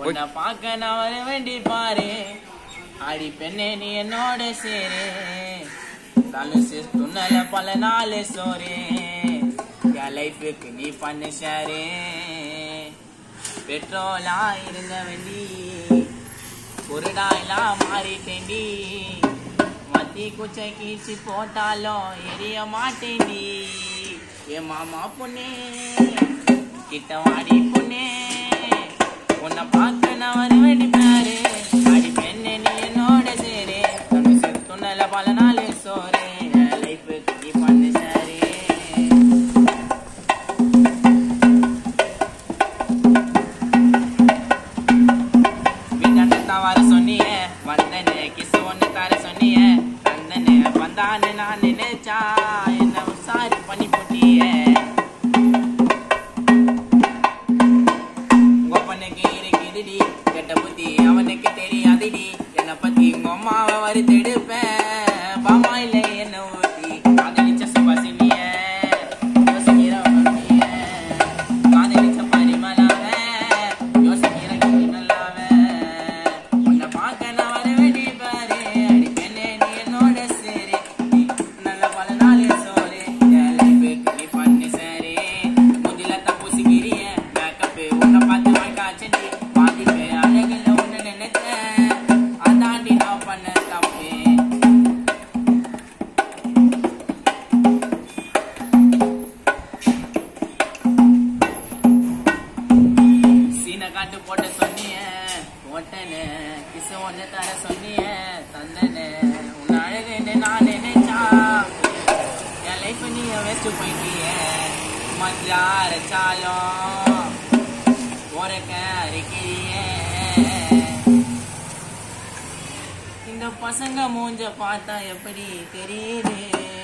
உன்னை பார்க்க நான் வர வேண்டி பாரு அடி பெண்ணே நீ என்னோட சேரு தனுசு துண்ணல பல நாள் சோறு என் லைஃபுக்கு நீ பண்ணு ஷேரு பெட்ரோலா இருந்த வண்டி பொருடாயெல்லாம் மாறிட்டேன்டி மத்தி குச்சை கீச்சு போட்டாலும் எரிய மாட்டேன்டி என் மாமா பொண்ணே கிட்ட வாடி பொண்ணே உன்னை பார்க்க நான் வர வேண்டி பாரு அடி பெண்ணே நீ என்னோட சேரு தனுசு துண்ணல பல நாள் சோறு என் லைஃபுக்கு நீ பண்ணு சாரு விண்ணத்தான் வர சொன்னிய வந்தனே கிசு ஒண்ணு தர சொன்னிய வந்தனே வந்தான்னு நான் நினைச்சா என்ன உசாரி பண்ணி போட்டிய ஒப்பனுக்கு இருக்குதுடி கெட்ட புத்தி அவனுக்கு தெரியாதுடி என்னை பத்தி உங்க அம்மாவை வறுத்தெடுப்பேன் பாமா இல்லை என்ன ஊத்தி காதலிச்ச சுபாசினிய யோசிக்கிற மம்மிய காதலிச்ச பரிமளாவ யோசிக்கிற கிளி நல்லாவ உன்னை பார்க்க நான் வர வேண்டி பாரு அடி பெண்ணே நீ என்னோட சேரு நீ நல்ல பல நாள் சோறு என் லைஃபுக்கு நீ பண்ணு சரி முதில தப்பூசிக்கிறிய மேக்கப்பு உன்னை பார்த்து வாழ்க்காச்சண்டி பாதிப்பே அழகில் உன்னை நினைச்சேன் அதாண்டி நான் பண்ண தப்பு சீனை காட்டு போட்ட சொன்னிய போட்டனே கிசு ஒன்று தர சொன்னிய தந்தனே உன் அழகுன்னு நான் நினைச்சா என் லைஃப் நீ வேஸ்ட் பண்ணிட்டிய மஞ்சா அரைச்சாலும் உரக்க அரைக்கிறிய இந்த பசங்க மூஞ்ச பார்த்தா எப்படி தெரியுது